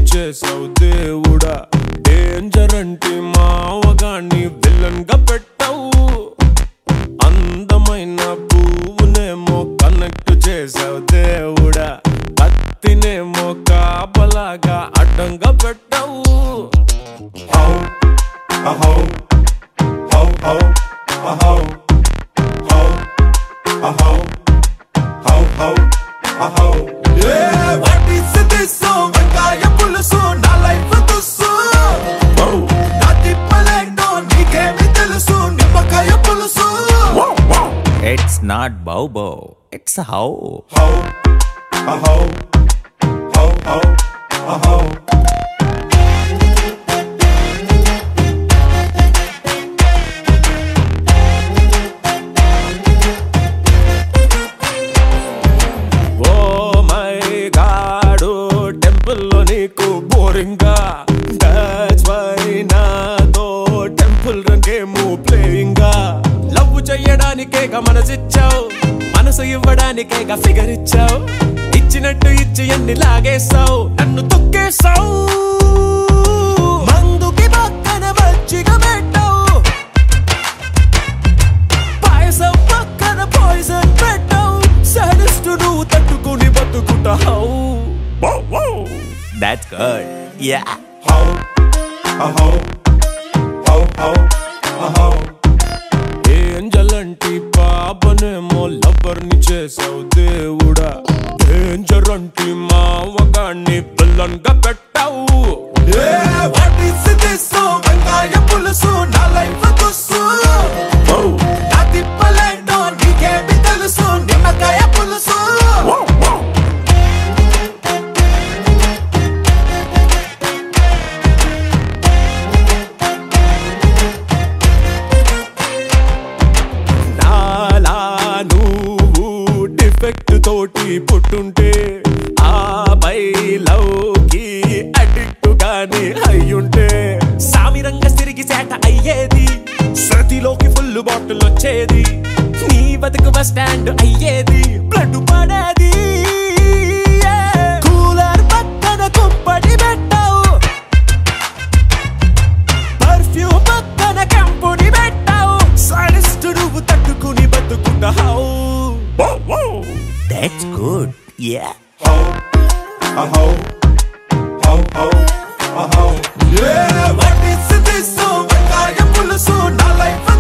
చేసావు దేవుడా డేంజర్ అంటే మావగాన్ని విలన్ గా పెట్టావు అందమైన పువ్వునేమో కనెక్ట్ చేసావు దేవుడా కత్తినేమో కాపలాగా అడ్డంగా పెట్టావు ho, a ho, ho ho, a ho, ho, a ho, ho ho, a ho. Yeah, what is this song? వంకాయ పులుసు నా లైఫ్ తుస్సు నా తిప్పలేంటో నీకేమి తెలుసు నిమ్మకాయ పులుసు it's not bow bow it's how ho, a ho, ho ho, a ho. Oh my god టెంపుల్లో నీకు బోరింగా దట్స్ వై నాతో టెంపుల్ రంగేమో ప్లేయింగా లవ్ చెయ్యడానికేగా మనసిచ్చావు మనసు ఇవ్వడానికేగా ఫిగర్ ఇచ్చావు ఇచ్చినట్టు ఇచ్చి ఎన్ని లాగేశావు నన్ను తొక్కేశావు మందుకి పక్కన మజ్జిగ పెట్టావు పాయసం పక్కన పాయిజన్ పెట్టావు సడిస్తూ నువ్వు తట్టుకుని బతుకుంటావు that's good yeah ho, a ho, ho ho, a ho. Angel aunty పాపనేమో లవర్ ని చేసావు దేవుడా డేంజర్ అంటి మావగాన్ని విలన్ గా పెట్టావు Yeah, what is this song? వంకాయ పులుసు నా లైఫ్ తుస్సు నా తిప్పలేంటో నీకేమి తెలుసు నిమ్మకాయ పులుసు నాలా నువ్వు డిఫెక్ట్ తోటి పుట్టుంటే ఆ పై లవ్ కి అడిక్ట్ గాని అయ్యుంటే సామిరంగ తిరిగి సేట అయ్యేది సతిలోకి ఫుల్ బాటిల్ వచ్చేది నీ బతుకు బస్ స్టాండ్ అయ్యేది బ్లడ్ పడేది కూలర్ పక్కన కుంపటి పెట్టావు పర్ఫ్యూమ్ పక్కన కంపుని పెట్టావు సడిస్తూ నువ్వు తట్టుకుని బతుకున్నావు that's good yeah ho, a ho, ho ho, a ho. Yeah, what is this song? వంకాయ పులుసు నా లైఫ్